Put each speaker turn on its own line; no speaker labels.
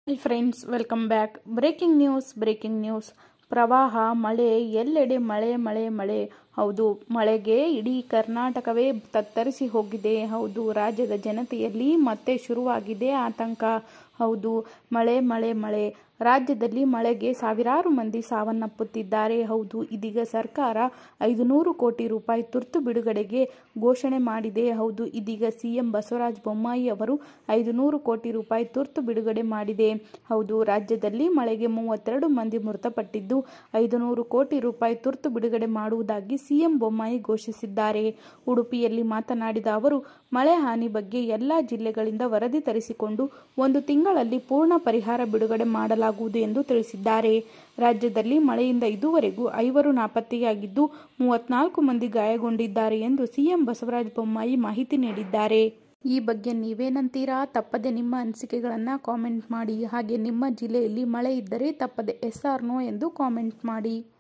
hi friends welcome back breaking news breaking news ಪ್ರವಾಹ ಮಳೆ ಎಲ್ಲೆಡೆ ಮಳೆ ಮಳೆ ಮಳೆ ಹೌದು ಮಳೆಗೆ ಇಡೀ ಕರ್ನಾಟಕವೇ ತತ್ತರಿಸಿ ಹೋಗಿದೆ ಹೌದು ರಾಜ್ಯದ ಜನತೆಯಲ್ಲಿ ಮತ್ತೆ ಶುರುವಾಗಿದೆ ಆತಂಕ ಹೌದು ಮಳೆ ಮಳೆ ಮಳೆ ರಾಜ್ಯದಲ್ಲಿ ಮಳೆಗೆ ಸಾವಿರಾರು ಮಂದಿ ಸಾವನ್ನಪ್ಪುತ್ತಿದ್ದಾರೆ ಹೌದು ಇದೀಗ ಸರ್ಕಾರ ಐದು ನೂರು ಕೋಟಿ ರೂಪಾಯಿ ತುರ್ತು ಬಿಡುಗಡೆಗೆ ಘೋಷಣೆ ಮಾಡಿದೆ ಹೌದು ಇದೀಗ ಸಿಎಂ ಬಸವರಾಜ ಬೊಮ್ಮಾಯಿ ಅವರು ಐದು ನೂರು ಕೋಟಿ ರೂಪಾಯಿ ತುರ್ತು ಬಿಡುಗಡೆ ಮಾಡಿದೆ ಹೌದು ರಾಜ್ಯದಲ್ಲಿ ಮಳೆಗೆ ಮೂವತ್ತೆರಡು ಮಂದಿ ಮೃತಪಟ್ಟಿದ್ದು ಐದು ನೂರು ಕೋಟಿ ರೂಪಾಯಿ ತುರ್ತು ಬಿಡುಗಡೆ ಮಾಡುವುದಾಗಿ ಸಿಎಂ ಬೊಮ್ಮಾಯಿ ಘೋಷಿಸಿದ್ದಾರೆ ಉಡುಪಿಯಲ್ಲಿ ಮಾತನಾಡಿದ ಅವರು ಮಳೆ ಹಾನಿ ಬಗ್ಗೆ ಎಲ್ಲ ಜಿಲ್ಲೆಗಳಿಂದ ವರದಿ ತರಿಸಿಕೊಂಡು ಒಂದು ತಿಂಗಳಲ್ಲಿ ಪೂರ್ಣ ಪರಿಹಾರ ಬಿಡುಗಡೆ ಮಾಡಲಾಗುವುದು ಎಂದು ತಿಳಿಸಿದ್ದಾರೆ ರಾಜ್ಯದಲ್ಲಿ ಮಳೆಯಿಂದ ಇದುವರೆಗೂ ಐವರು ನಾಪತ್ತೆಯಾಗಿದ್ದು ಮೂವತ್ನಾಲ್ಕು ಮಂದಿ ಗಾಯಗೊಂಡಿದ್ದಾರೆ ಎಂದು ಸಿಎಂ ಬಸವರಾಜ ಬೊಮ್ಮಾಯಿ ಮಾಹಿತಿ ನೀಡಿದ್ದಾರೆ ಈ ಬಗ್ಗೆ ನೀವೇನಂತೀರಾ ತಪ್ಪದೆ ನಿಮ್ಮ ಅನಿಸಿಕೆಗಳನ್ನು ಕಾಮೆಂಟ್ ಮಾಡಿ ಹಾಗೆ ನಿಮ್ಮ ಜಿಲ್ಲೆಯಲ್ಲಿ ಮಳೆ ಇದ್ದರೆ ತಪ್ಪದೆ ಎಸ್ ಆರ್ ನೋ ಎಂದು ಕಾಮೆಂಟ್ ಮಾಡಿ